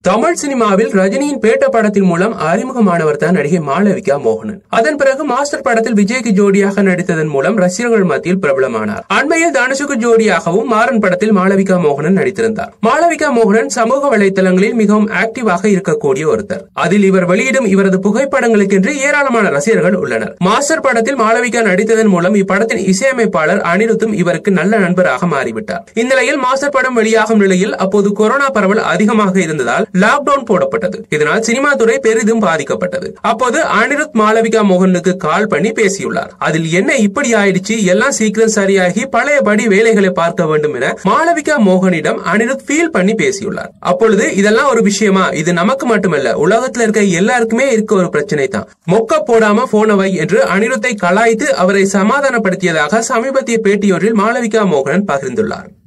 தமிழ் சினிமாவில் ரஜினியின் பேட்ட படத்தின் மூலம் அறிமுகமானவர் தான் நடிகை மாளவிகா மோகனன் அதன் பிறகு மாஸ்டர் படத்தில் விஜய்க்கு ஜோடியாக நடித்ததன் மூலம் ரசிகர்கள் மத்தியில் பிரபலமானார் அண்மையில் தனுஷுக்கு ஜோடியாகவும் மாறன் படத்தில் மாளவிகா மோகனன் நடித்திருந்தார் மாளவிகா மோகனன் சமூக வலைதளங்களில் மிகவும் ஆக்டிவாக இருக்கக்கூடிய ஒருத்தர் அதில் இவர் வெளியிடும் இவரது புகைப்படங்களுக்கென்று ஏராளமான ரசிகர்கள் உள்ளனர் மாஸ்டர் படத்தில் மாளவிகா நடித்ததன் மூலம் இப்படத்தின் இசையமைப்பாளர் அனிருத்தும் இவருக்கு நல்ல நண்பராக மாறிவிட்டார் இந்நிலையில் மாஸ்டர் படம் வெளியாகும் நிலையில் அப்போது கொரோனா பரவல் அதிகமாக இருந்ததால் லாக்டவுன் போடப்பட்டது இதனால் சினிமா துறை பெரிதும் பாதிக்கப்பட்டது அப்போது அனிருத் மாளவிகா மோகனுக்கு கால் பண்ணி பேசியுள்ளார் அதில் என்ன இப்படி ஆயிடுச்சு எல்லாம் சீக்கிரம் சரியாகி பழையபடி வேலைகளை பார்க்க வேண்டும் என மாளவிகா மோகனிடம் அனிருத் ஃபீல் பண்ணி பேசியுள்ளார் அப்பொழுது இதெல்லாம் ஒரு விஷயமா இது நமக்கு மட்டுமல்ல உலகத்துல இருக்க எல்லாருக்குமே இருக்க ஒரு பிரச்சனை தான் மொக்க போடாம போன வை என்று அனிருத்தை கலாய்த்து அவரை சமாதானப்படுத்தியதாக சமீபத்திய பேட்டியொன்றில் மாளவிகா மோகனன் பகிர்ந்துள்ளார்